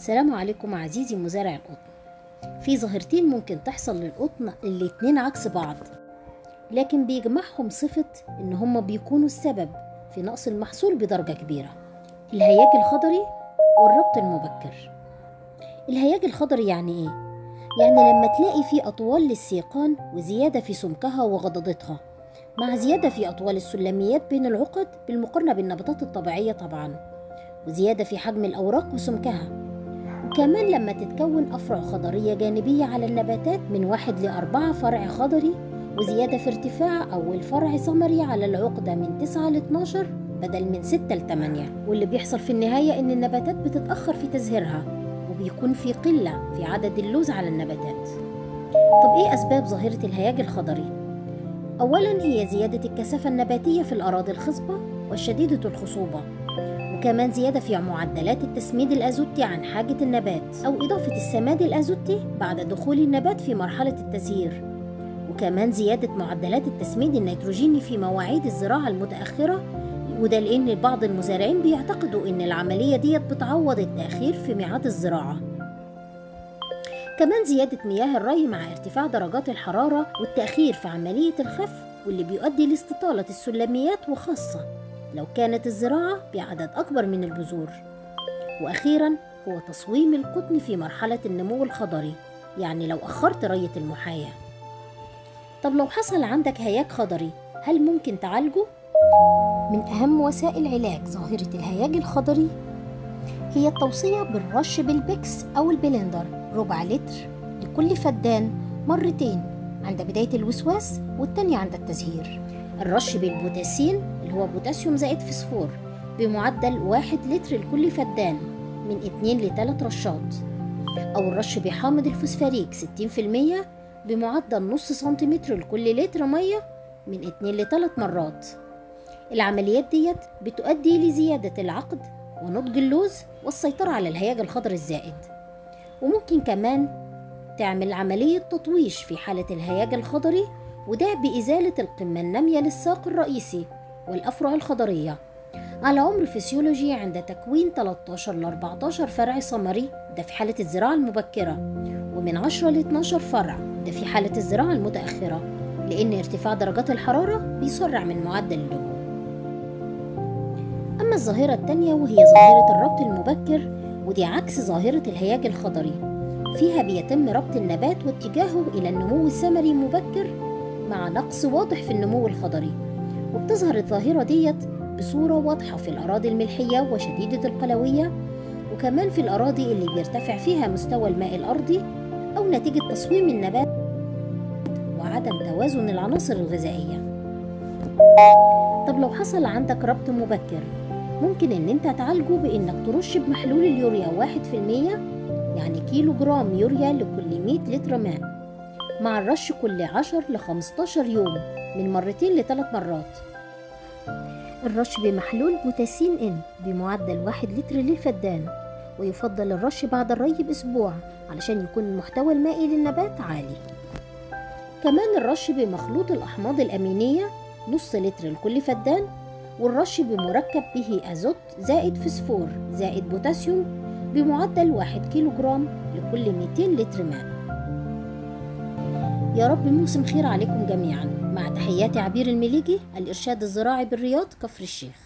السلام عليكم عزيزي مزارع القطن في ظاهرتين ممكن تحصل للقطن الاتنين عكس بعض لكن بيجمعهم صفة إن هما بيكونوا السبب في نقص المحصول بدرجة كبيرة الهياج الخضري والربط المبكر الهياج الخضري يعني إيه؟ يعني لما تلاقي في أطوال للسيقان وزيادة في سمكها وغضضتها مع زيادة في أطوال السلميات بين العقد بالمقارنة بالنباتات الطبيعية طبعا وزيادة في حجم الأوراق وسمكها وكمان لما تتكون أفرع خضرية جانبية على النباتات من واحد لأربعة فرع خضري وزيادة في ارتفاع أول فرع ثمري على العقدة من 9 ل 12 بدل من 6 ل 8 واللي بيحصل في النهاية إن النباتات بتتأخر في تزهيرها وبيكون في قلة في عدد اللوز على النباتات طب إيه أسباب ظاهرة الهياج الخضري؟ أولا هي زيادة الكثافة النباتية في الأراضي الخصبة والشديدة الخصوبة وكمان زيادة في معدلات التسميد الأزوتي عن حاجة النبات أو إضافة السماد الأزوتي بعد دخول النبات في مرحلة التزهير وكمان زيادة معدلات التسميد النيتروجيني في مواعيد الزراعة المتأخرة وده لأن بعض المزارعين بيعتقدوا إن العملية ديت بتعوض التأخير في ميعاد الزراعة كمان زيادة مياه الري مع ارتفاع درجات الحرارة والتأخير في عملية الخف واللي بيؤدي لاستطالة السلميات وخاصة لو كانت الزراعة بعدد أكبر من البذور وأخيرا هو تصويم القطن في مرحلة النمو الخضري يعني لو أخرت رية المحاياة طب لو حصل عندك هياج خضري هل ممكن تعالجه؟ من أهم وسائل علاج ظاهرة الهياج الخضري هي التوصية بالرش بالبكس أو البلندر ربع لتر لكل فدان مرتين عند بداية الوسواس والتانية عند التزهير الرش بالبوتاسين اللي هو بوتاسيوم زائد فسفور بمعدل واحد لتر لكل فدان من اتنين لتلات رشات أو الرش بحامض الفوسفوريك ستين في المية بمعدل نص سنتيمتر لكل لتر مية من اتنين لتلات مرات العمليات ديت بتؤدي لزيادة العقد ونضج اللوز والسيطرة على الهياج الخضر الزائد وممكن كمان تعمل عملية تطويش في حالة الهياج الخضري وده بإزالة القمة النامية للساق الرئيسي والأفرع الخضرية على عمر فسيولوجي عند تكوين 13 ل 14 فرع ثمري ده في حالة الزراعة المبكرة ومن 10 ل 12 فرع ده في حالة الزراعة المتأخرة لأن ارتفاع درجات الحرارة بيسرع من معدل النمو أما الظاهرة التانية وهي ظاهرة الربط المبكر ودي عكس ظاهرة الهياج الخضري فيها بيتم ربط النبات واتجاهه إلى النمو الثمري المبكر مع نقص واضح في النمو الخضري وبتظهر الظاهرة ديت بصورة واضحة في الأراضي الملحية وشديدة القلوية وكمان في الأراضي اللي بيرتفع فيها مستوى الماء الأرضي أو نتيجة تصويم النبات وعدم توازن العناصر الغذائية طب لو حصل عندك ربط مبكر ممكن ان انت تعالجه بانك ترش بمحلول اليوريا واحد في المية يعني كيلو جرام يوريا لكل 100 لتر ماء مع الرش كل 10 ل 15 يوم من مرتين لثلاث مرات الرش بمحلول بوتاسين ان بمعدل واحد لتر للفدان ويفضل الرش بعد الري بأسبوع علشان يكون المحتوى المائي للنبات عالي كمان الرش بمخلوط الأحماض الأمينية نص لتر لكل فدان والرش بمركب به أزوت زائد فسفور زائد بوتاسيوم بمعدل واحد كيلو جرام لكل 200 لتر ماء يا رب موسم خير عليكم جميعا مع تحياتي عبير المليجي الإرشاد الزراعي بالرياض كفر الشيخ